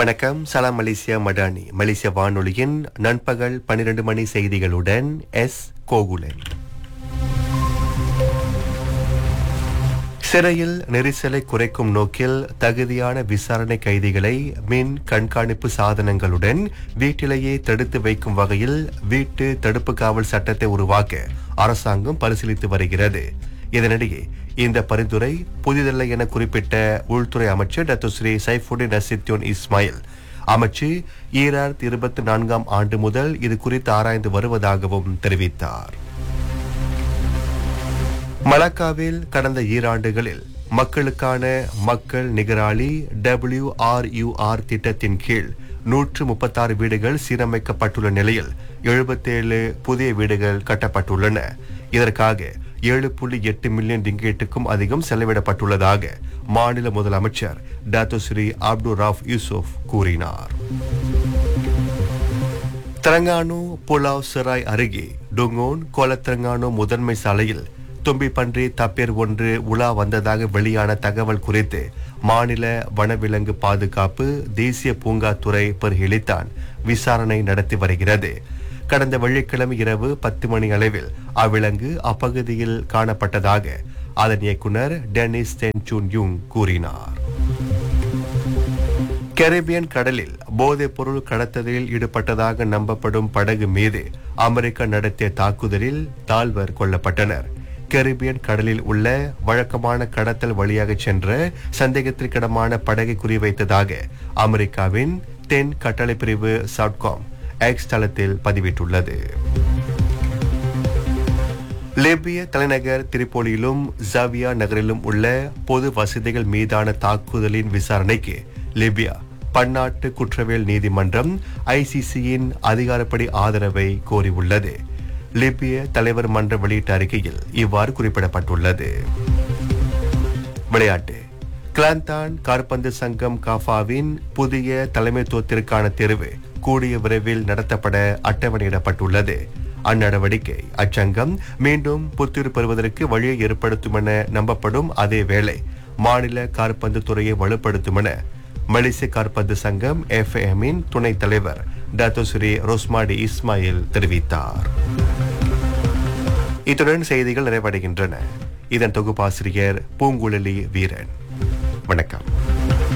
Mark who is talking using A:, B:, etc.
A: வணக்கம் சலாம் மலேசியா மடானி மலேசிய வானொலியின் நண்பகல் 12 மணி செய்திகளுடன் எஸ் கோகுலன் சிறையில் நெரிசலை குறைக்கும் நோக்கில் தகுதியான விசாரணை கைதிகளை மின் கண்காணிப்பு சாதனங்களுடன் வீட்டிலேயே தடுத்து வைக்கும் வகையில் வீட்டு தடுப்பு காவல் சட்டத்தை உருவாக்க அரசாங்கம் பரிசீலித்து வருகிறது இதனிடையே இந்த பரிந்துரை புதிதல்ல என குறிப்பிட்ட உள்துறை அமைச்சர் doctor Sri Saifuddin Nasution Ismail அமைச்சு ஈராயிரத்தி இருபத்தி நான்காம் ஆண்டு முதல் இது குறித்து ஆராய்ந்து வருவதாகவும் தெரிவித்தார் மலாக்காவில் கடந்த ஈராண்டுகளில் மக்களுக்கான மக்கள் நிகராளி டபிள்யூஆர்யூஆர் திட்டத்தின் கீழ் நூற்று முப்பத்தாறு வீடுகள் சீரமைக்கப்பட்டுள்ள நிலையில் எழுபத்தேழு புதிய வீடுகள் கட்டப்பட்டுள்ளன இதற்காக ஏழு புள்ளி எட்டு மில்லியன் ரிங்கேட்டுக்கும் அதிகம் செலவிடப்பட்டுள்ளதாக மாநில முதலமைச்சர் Dato Sri Abdul Rauf Yusof கூறினார் திரங்கானு புலாவ் செராய் அருகே டுங்கோன் கோலத்திரங்கானு முதன்மை சாலையில் தும்பி பன்றி தப்பேர் ஒன்று உலா வந்ததாக வெளியான தகவல் குறித்து மாநில வனவிலங்கு பாதுகாப்பு தேசிய பூங்காத்துறை பரிசீலித்தான் விசாரணை நடத்தி வருகிறது கடந்த வெள்ளிக்கிழமை இரவு பத்து மணி அளவில் அவ்விலங்கு அப்பகுதியில் காணப்பட்டதாக அதன் இயக்குனர் டெனிஸ் தென்சூன் யூங் கூறினார் கரீபியன் கடலில் போதைப் பொருள் கடத்தலில் ஈடுபட்டதாக நம்பப்படும் படகு மீது அமெரிக்கா நடத்திய தாக்குதலில் தால்வர் கொல்லப்பட்டனர் கரீபியன் கடலில் உள்ள வழக்கமான கடத்தல் வழியாக சென்ற சந்தேகத்திற்கிடமான படகை குறிவைத்ததாக அமெரிக்காவின் தென் கட்டளை பிரிவு சவுட்காம் எக்ஸ் தளத்தில் பதிவிட்டுள்ளது லிபிய தலைநகர் திரிபோலியிலும் ஜாவியா நகரிலும் உள்ள பொது வசதிகள் மீதான தாக்குதலின் விசாரணைக்கு லிபியா பன்னாட்டு குற்றவியல் நீதிமன்றம் ஐசிசியின் அதிகாரப்படி ஆதரவை கோரியுள்ளது லிபிய தலைவர் மன்ற வெளியிட்ட அறிக்கையில் இவ்வாறு குறிப்பிடப்பட்டுள்ளது விளையாட்டு கிளாந்தான் கார்பந்து சங்கம் காஃபாவின் புதிய தலைமைத்துவத்திற்கான தேர்வு கூடிய விரைவில் நடத்தப்பட அட்டவணையிடப்பட்டுள்ளது அந்நடவடிக்கை அச்சங்கம் மீண்டும் புத்துயிர் பெறுவதற்கு வழியை ஏற்படுத்தும் என நம்பப்படும் அதே வேளை மாநில கார்பந்து துறையை வலுப்படுத்தும் என மலேசிய கார்பந்து சங்கம் எஃப்எம்மின் துணைத் தலைவர் டாத்தோ ஸ்ரீ ரோஸ்மாடி இஸ்மாயில் தெரிவித்தார் இத்துடன் செய்திகள் நிறைவடைகின்றன இதன் தொகுப்பாசிரியர் பூங்குழலி வீரன் வணக்கம்